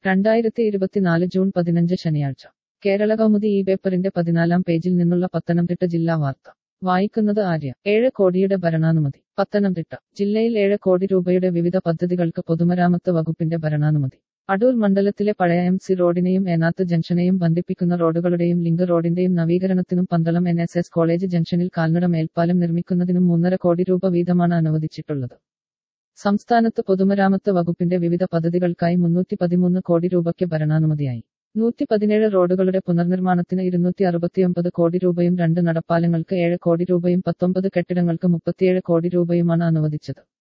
രണ്ടായിരത്തി ഇരുപത്തിനാല് ജൂൺ പതിനഞ്ച് ശനിയാഴ്ച കേരള കൗമുദി ഈ പേപ്പറിന്റെ പതിനാലാം പേജിൽ നിന്നുള്ള പത്തനംതിട്ട ജില്ലാ വാർത്ത വായിക്കുന്നത് ആര്യ ഏഴ് കോടിയുടെ ഭരണാനുമതി പത്തനംതിട്ട ജില്ലയിൽ ഏഴ് കോടി രൂപയുടെ വിവിധ പദ്ധതികൾക്ക് പൊതുമരാമത്ത് വകുപ്പിന്റെ ഭരണാനുമതി അടൂർ മണ്ഡലത്തിലെ പഴയ എം സി റോഡിനെയും ഏനാത്ത് ജംഗ്ഷനെയും ബന്ധിപ്പിക്കുന്ന റോഡുകളുടെയും ലിങ്ക് റോഡിന്റെയും നവീകരണത്തിനും Pandalam N S S college ജംഗ്ഷനിൽ കാൽനട മേൽപ്പാലം നിർമ്മിക്കുന്നതിനും മൂന്നര കോടി രൂപ വീതമാണ് അനുവദിച്ചിട്ടുള്ളത് സംസ്ഥാനത്ത് പൊതുമരാമത്ത് വകുപ്പിന്റെ വിവിധ പദ്ധതികൾക്കായി മുന്നൂറ്റി പതിമൂന്ന് കോടി രൂപയ്ക്ക് ഭരണാനുമതിയായി നൂറ്റി പതിനേഴ് റോഡുകളുടെ പുനർനിർമ്മാണത്തിന് ഇരുന്നൂറ്റി അറുപത്തിയൊമ്പത് കോടി രൂപയും രണ്ട് നടപ്പാലങ്ങൾക്ക് ഏഴ് കോടി രൂപയും പത്തൊമ്പത് കെട്ടിടങ്ങൾക്ക് മുപ്പത്തിയേഴ് കോടി രൂപയുമാണ് അനുവദിച്ചത്